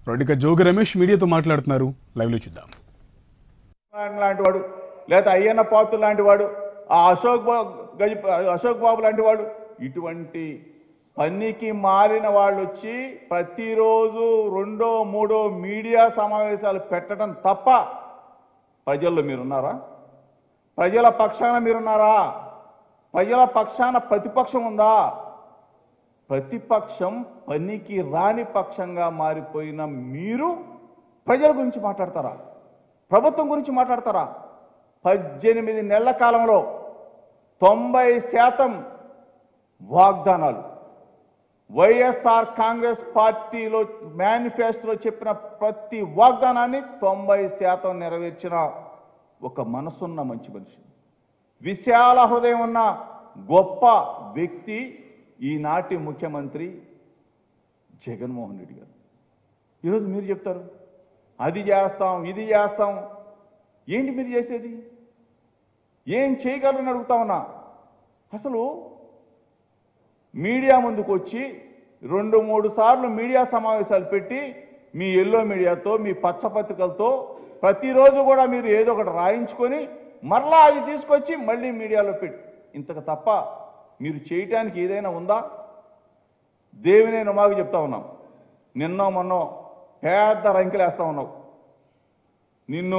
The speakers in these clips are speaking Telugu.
రైట్ ఇక జోగి రమేష్ మీడియాతో మాట్లాడుతున్నారు లైవ్లో చూద్దాం నారాయణ లాంటి వాడు లేదా అయ్యన్న పాత్ర లాంటి వాడు ఆ అశోక్ బాబు గజ అశోక్ బాబు లాంటి వాడు ఇటువంటి పనికి మారిన వాళ్ళు వచ్చి ప్రతిరోజు రెండో మూడో మీడియా సమావేశాలు పెట్టడం తప్ప ప్రజల్లో మీరున్నారా ప్రజల పక్షాన మీరున్నారా ప్రజల పక్షాన ప్రతిపక్షం ఉందా ప్రతిపక్షం పనికి రాని పక్షంగా మారిపోయిన మీరు ప్రజల గురించి మాట్లాడతారా ప్రభుత్వం గురించి మాట్లాడతారా పద్దెనిమిది నెలల కాలంలో తొంభై శాతం వాగ్దానాలు వైఎస్ఆర్ కాంగ్రెస్ పార్టీలో మేనిఫెస్టోలో చెప్పిన ప్రతి వాగ్దానాన్ని తొంభై శాతం నెరవేర్చిన ఒక మనసున్న మంచి మనిషి విశాల హృదయం ఉన్న గొప్ప వ్యక్తి ఈనాటి ముఖ్యమంత్రి జగన్మోహన్ రెడ్డి గారు ఈరోజు మీరు చెప్తారు అది చేస్తాం ఇది చేస్తాం ఏంటి మీరు చేసేది ఏం చేయగలరని అడుగుతా ఉన్నా అసలు మీడియా ముందుకు వచ్చి రెండు మూడు సార్లు మీడియా సమావేశాలు పెట్టి మీ ఎల్లో మీడియాతో మీ పచ్చపత్రికలతో ప్రతిరోజు కూడా మీరు ఏదో ఒకటి రాయించుకొని మరలా అది తీసుకొచ్చి మళ్ళీ మీడియాలో పెట్టి ఇంతకు తప్ప మీరు చేయటానికి ఏదైనా ఉందా దేవినేను మాకు చెప్తా ఉన్నాం నిన్నో మొన్నో పెద్ద రంకెలు వేస్తా ఉన్నావు నిన్ను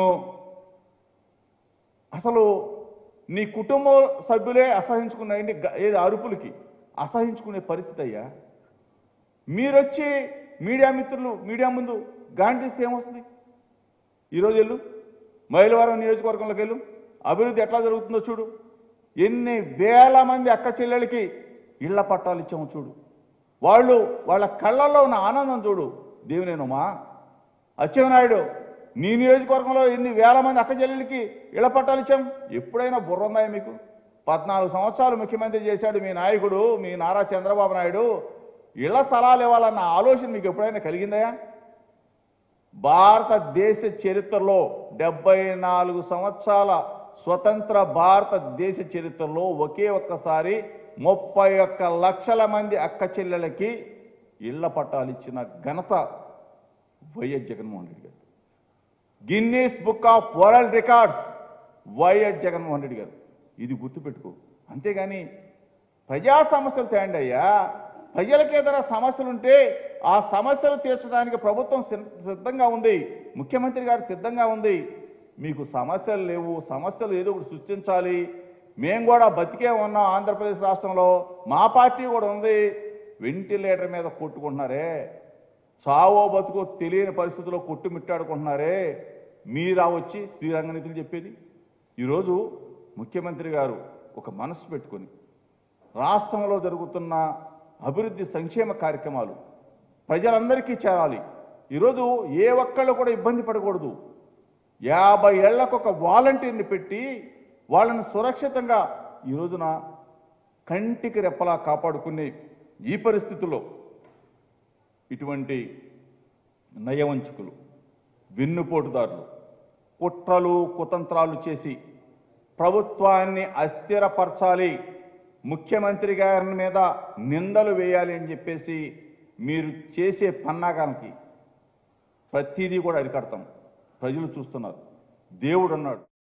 అసలు నీ కుటుంబ సభ్యులే అసహించుకున్న ఏంటి గ- ఏది అరుపులకి అసహించుకునే పరిస్థితి అయ్యా మీరొచ్చి మీడియా మిత్రులు మీడియా ముందు గాండిస్తే ఏమొస్తుంది ఈరోజు వెళ్ళు మైలవరం నియోజకవర్గంలోకి వెళ్ళు అభివృద్ధి ఎట్లా జరుగుతుందో చూడు ఎన్ని వేల మంది అక్క చెల్లెలకి ఇళ్ల పట్టాలు ఇచ్చాము చూడు వాళ్ళు వాళ్ళ కళ్ళల్లో ఉన్న ఆనందం చూడు దేవునేనమ్మా అచ్చెన్నాయుడు నీ నియోజకవర్గంలో ఎన్ని వేల మంది అక్క చెల్లెలకి ఇళ్ల పట్టాలు ఇచ్చాం ఎప్పుడైనా బుర్ర ఉందా మీకు పద్నాలుగు సంవత్సరాలు ముఖ్యమంత్రి చేశాడు మీ నాయకుడు మీ నారా చంద్రబాబు నాయుడు ఇళ్ల స్థలాలు ఇవ్వాలన్న ఆలోచన మీకు ఎప్పుడైనా కలిగిందయా భారతదేశ చరిత్రలో డెబ్బై నాలుగు సంవత్సరాల స్వతంత్ర భారతదేశ చరిత్రలో ఒకే ఒక్కసారి ముప్పై ఒక్క లక్షల మంది అక్క చెల్లెలకి ఇళ్ల పట్టాలు ఇచ్చిన ఘనత వైఎస్ జగన్మోహన్ రెడ్డి గారు Guinness book of world records YS Jaganmohan Reddy గారు ఇది గుర్తుపెట్టుకో అంతేగాని ప్రజా సమస్యలు తేండి అయ్యా ప్రజలకు ఏదైనా సమస్యలు ఉంటే ఆ సమస్యలు తీర్చడానికి ప్రభుత్వం సిద్ధ- సిద్ధంగా ఉంది ముఖ్యమంత్రి గారు సిద్ధంగా ఉంది మీకు సమస్యలు లేవు సమస్యలు ఏదో ఒకటి సృష్టించాలి మేము కూడా బతికే ఉన్నాం ఆంధ్రప్రదేశ్ రాష్ట్రంలో మా పార్టీ కూడా ఉంది వెంటిలేటర్ మీద కొట్టుకుంటున్నారే చావో బతుకో తెలియని పరిస్థితుల్లో కొట్టుమిట్టాడుకుంటున్నారే మీరా వచ్చి శ్రీరంగనీతులు చెప్పేది ఈరోజు ముఖ్యమంత్రి గారు ఒక మనసు పెట్టుకొని రాష్ట్రంలో జరుగుతున్న అభివృద్ధి సంక్షేమ కార్యక్రమాలు ప్రజలందరికీ చేరాలి ఈరోజు ఏ ఒక్కళ్ళు కూడా ఇబ్బంది పడకూడదు యాభై ఏళ్లకు ఒక వాలంటీర్ని పెట్టి వాళ్ళని సురక్షితంగా ఈ రోజున కంటికి రెప్పలా కాపాడుకునే ఈ పరిస్థితుల్లో ఇటువంటి నయవంచకులు వెన్నుపోటుదారులు కుట్రలు కుతంత్రాలు చేసి ప్రభుత్వాన్ని అస్థిరపరచాలి ముఖ్యమంత్రి గారి మీద నిందలు వేయాలి అని చెప్పేసి మీరు చేసే పన్నాగానికి ప్రతిదీ కూడా అరికడతాం ప్రజలు చూస్తున్నారు దేవుడు అన్నాడు